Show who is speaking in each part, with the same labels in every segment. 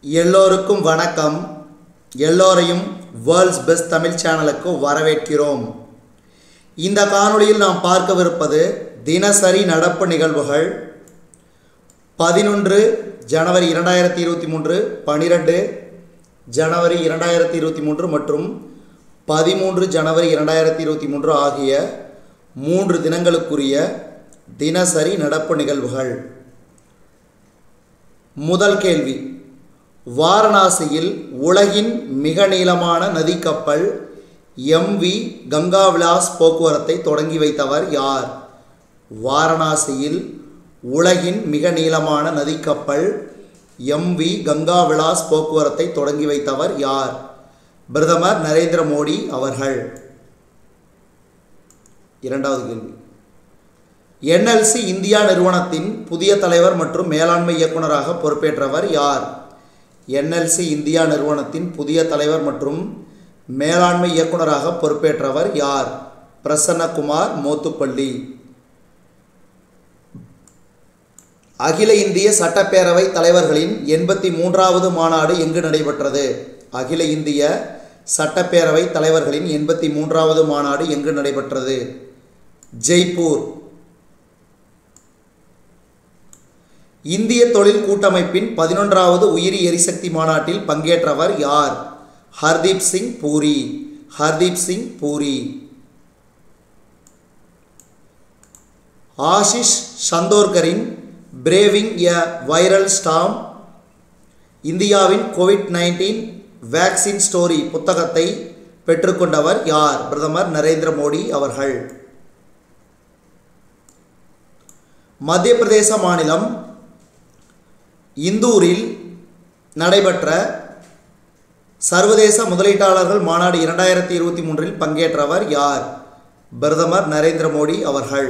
Speaker 1: எல்லோருக்கும் வணக்கம் எல்லோரையும் வேர்ல்ட்ஸ் பெஸ்ட் தமிழ் சேனலுக்கு வரவேற்கிறோம் இந்த காணொளியில் நாம் பார்க்கவிருப்பது தினசரி நடப்பு நிகழ்வுகள் பதினொன்று ஜனவரி இரண்டாயிரத்தி இருபத்தி மூன்று பனிரெண்டு ஜனவரி இரண்டாயிரத்தி இருபத்தி மூன்று மற்றும் பதிமூன்று ஜனவரி இரண்டாயிரத்தி இருபத்தி மூன்று ஆகிய மூன்று தினங்களுக்குரிய தினசரி நடப்பு நிகழ்வுகள் முதல் கேள்வி வாரணாசியில் உலகின் மிக நீளமான நதி கப்பல் எம்வி கங்கா விலாஸ் போக்குவரத்தை தொடங்கி வைத்தவர் யார் வாரணாசியில் உலகின் மிக நீளமான நதி கப்பல் எம்வி கங்கா விலாஸ் போக்குவரத்தை தொடங்கி வைத்தவர் யார் பிரதமர் நரேந்திர மோடி அவர்கள் இரண்டாவது கேள்வி என்எல்சி இந்தியா நிறுவனத்தின் புதிய தலைவர் மற்றும் மேலாண்மை இயக்குநராக பொறுப்பேற்றவர் யார் என்எல்சி இந்தியா நிறுவனத்தின் புதிய தலைவர் மற்றும் மேலாண்மை இயக்குநராக பொறுப்பேற்றவர் யார் பிரசன்னகுமார் மோத்துப்பள்ளி அகில இந்திய சட்டப்பேரவை தலைவர்களின் எண்பத்தி மூன்றாவது மாநாடு எங்கு நடைபெற்றது அகில இந்திய சட்டப்பேரவை தலைவர்களின் எண்பத்தி மூன்றாவது மாநாடு எங்கு நடைபெற்றது ஜெய்ப்பூர் இந்திய தொழில் கூட்டமைப்பின் பதினொன்றாவது உயிரி எரிசக்தி மாநாட்டில் பங்கேற்றவர் யார் ஹர்தீப் சிங் பூரி ஹர்தீப் சிங் பூரி ஆஷிஷ் சந்தோர்கரின் பிரேவிங் எ வைரல் ஸ்டாம் இந்தியாவின் கோவிட் நைன்டீன் வேக்சின் ஸ்டோரி புத்தகத்தை பெற்றுக்கொண்டவர் யார் பிரதமர் நரேந்திர மோடி அவர்கள் மத்திய பிரதேச மாநிலம் இந்தூரில் நடைபெற்ற சர்வதேச முதலீட்டாளர்கள் மாநாடு இரண்டாயிரத்தி இருபத்தி மூன்றில் பங்கேற்றவர் யார் பிரதமர் நரேந்திர மோடி அவர்கள்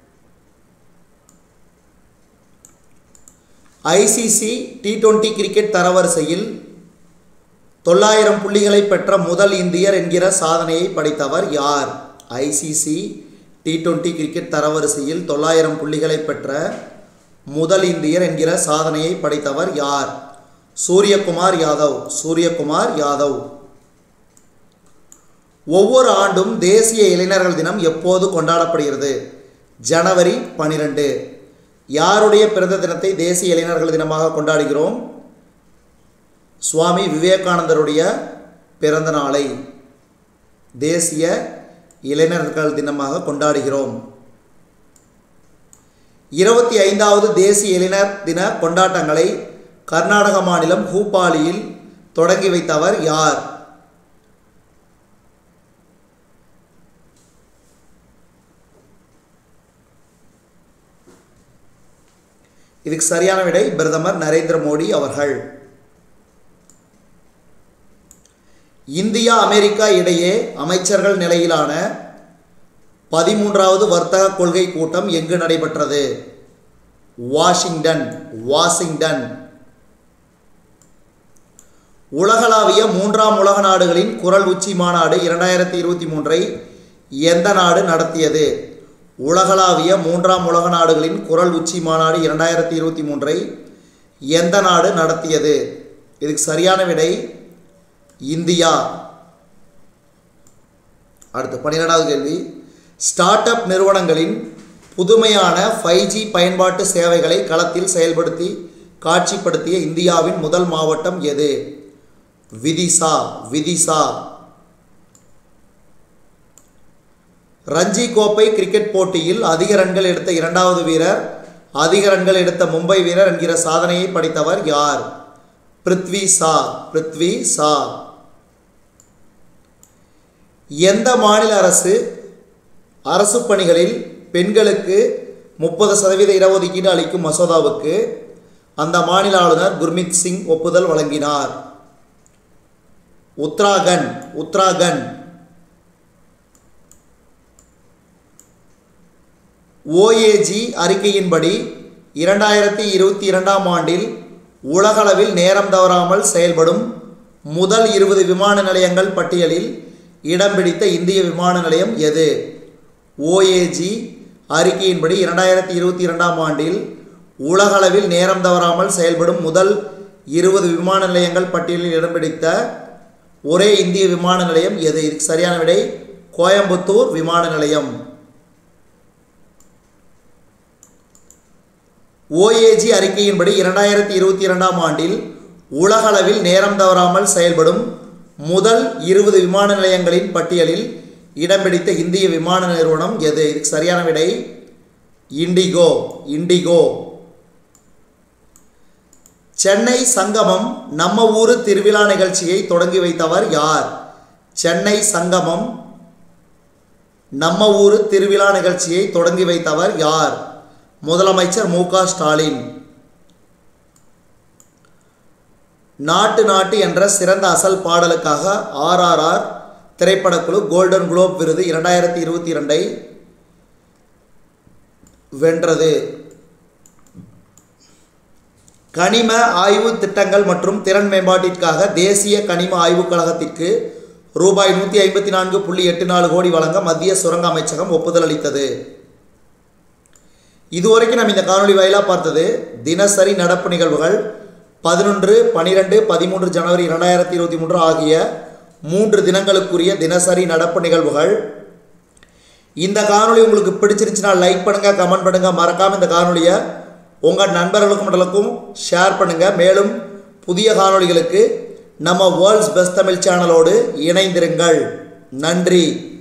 Speaker 1: ஐசிசி டி டுவெண்டி கிரிக்கெட் தரவரிசையில் தொள்ளாயிரம் புள்ளிகளை பெற்ற முதல் இந்தியர் என்கிற சாதனையை படைத்தவர் யார் ஐசிசி டி டுவெண்டி கிரிக்கெட் தரவரிசையில் தொள்ளாயிரம் புள்ளிகளை பெற்ற முதல் இந்தியர் என்கிற சாதனையை படைத்தவர் யார் சூரியகுமார் யாதவ் சூரியகுமார் யாதவ் ஒவ்வொரு ஆண்டும் தேசிய இளைஞர்கள் தினம் எப்போது கொண்டாடப்படுகிறது ஜனவரி பனிரெண்டு யாருடைய பிறந்த தினத்தை தேசிய இளைஞர்கள் தினமாக கொண்டாடுகிறோம் சுவாமி விவேகானந்தருடைய பிறந்த நாளை தேசிய இளைஞர்கள் தினமாக கொண்டாடுகிறோம் இருபத்தி ஐந்தாவது தேசிய இளைஞர் தின கொண்டாட்டங்களை கர்நாடக மாநிலம் ஹூப்பாலியில் தொடங்கி வைத்தவர் யார் இதுக்கு சரியான விடை பிரதமர் நரேந்திர மோடி அவர்கள் இந்தியா அமெரிக்கா இடையே அமைச்சர்கள் நிலையிலான பதிமூன்றாவது வர்த்தக கொள்கை கூட்டம் எங்கு நடைபெற்றது வாஷிங்டன் வாஷிங்டன் உலகளாவிய மூன்றாம் உலக நாடுகளின் குரல் உச்சி மாநாடு இரண்டாயிரத்தி இருபத்தி மூன்றை எந்த நாடு நடத்தியது உலகளாவிய மூன்றாம் உலக நாடுகளின் குரல் உச்சி மாநாடு இரண்டாயிரத்தி இருபத்தி மூன்றை எந்த நாடு நடத்தியது இதுக்கு சரியான விடை இந்தியா அடுத்து பன்னிரெண்டாவது கேள்வி ஸ்டார்ட் அப் நிறுவனங்களின் புதுமையான ஃபைவ் ஜி பயன்பாட்டு சேவைகளை களத்தில் செயல்படுத்தி காட்சிப்படுத்திய இந்தியாவின் முதல் மாவட்டம் எது விதிசா விதிசா ரஞ்சி கோப்பை கிரிக்கெட் போட்டியில் அதிக ரன்கள் எடுத்த இரண்டாவது வீரர் அதிக ரன்கள் எடுத்த மும்பை வீரர் என்கிற சாதனையை படைத்தவர் யார் பிருத்வி சா பிருத்வி சா எந்த மாநில அரசு அரசு பணிகளில் பெண்களுக்கு முப்பது சதவீத இடஒதுக்கீடு அளிக்கும் மசோதாவுக்கு அந்த மாநில ஆளுநர் குர்மித் சிங் ஒப்புதல் வழங்கினார் உத்தராகண்ட் உத்தராகண்ட் ஓஏஜி அறிக்கையின்படி இரண்டாயிரத்தி இருபத்தி இரண்டாம் ஆண்டில் உலகளவில் நேரம் தவறாமல் செயல்படும் முதல் இருபது விமான நிலையங்கள் பட்டியலில் இடம் பிடித்த இந்திய விமான நிலையம் எது ஓஏஜி அறிக்கையின்படி இரண்டாயிரத்தி இருபத்தி இரண்டாம் ஆண்டில் உலகளவில் நேரம் தவறாமல் செயல்படும் முதல் இருபது விமான நிலையங்கள் பட்டியலில் இடம் பிடித்த ஒரே இந்திய விமான நிலையம் எது இதுக்கு சரியான விடை கோயம்புத்தூர் விமான நிலையம் ஓஏஜி அறிக்கையின்படி இரண்டாயிரத்தி இருபத்தி இரண்டாம் ஆண்டில் உலகளவில் நேரம் தவறாமல் செயல்படும் முதல் இருபது விமான நிலையங்களின் பட்டியலில் இடம் பிடித்த இந்திய விமான நிறுவனம் எது இதுக்கு சரியான விடை இண்டிகோ இண்டிகோ சென்னை சங்கமம் நம்ம ஊரு திருவிழா நிகழ்ச்சியை தொடங்கி வைத்தவர் யார் சென்னை சங்கமம் நம்ம ஊரு திருவிழா நிகழ்ச்சியை தொடங்கி வைத்தவர் யார் முதலமைச்சர் மு க ஸ்டாலின் நாட்டு நாட்டு என்ற சிறந்த அசல் பாடலுக்காக ஆர்ஆர்ஆர் திரைப்படக்குழு கோல்டன் குளோப் விருது இரண்டாயிரத்தி இருபத்தி இரண்டை வென்றது கனிம ஆய்வு திட்டங்கள் மற்றும் திறன் மேம்பாட்டிற்காக தேசிய கனிம ஆய்வுக் கழகத்திற்கு ரூபாய் நூற்றி ஐம்பத்தி நான்கு புள்ளி எட்டு நாலு கோடி வழங்க மத்திய சுரங்க அமைச்சகம் ஒப்புதல் அளித்தது இதுவரைக்கும் நம்ம இந்த காணொளி வாயிலாக பார்த்தது தினசரி நடப்பு நிகழ்வுகள் பதினொன்று பனிரெண்டு பதிமூன்று ஜனவரி இரண்டாயிரத்தி இருபத்தி மூன்று ஆகிய மூன்று தினங்களுக்குரிய தினசரி நடப்பு நிகழ்வுகள் இந்த காணொளி உங்களுக்கு பிடிச்சிருந்துச்சுன்னா லைக் பண்ணுங்கள் கமெண்ட் பண்ணுங்கள் மறக்காமல் இந்த காணொளியை உங்கள் நண்பர்களுக்கும் மண்டலுக்கும் ஷேர் பண்ணுங்கள் மேலும் புதிய காணொளிகளுக்கு நம்ம வேர்ல்ட்ஸ் பெஸ்ட் தமிழ் சேனலோடு இணைந்திருங்கள் நன்றி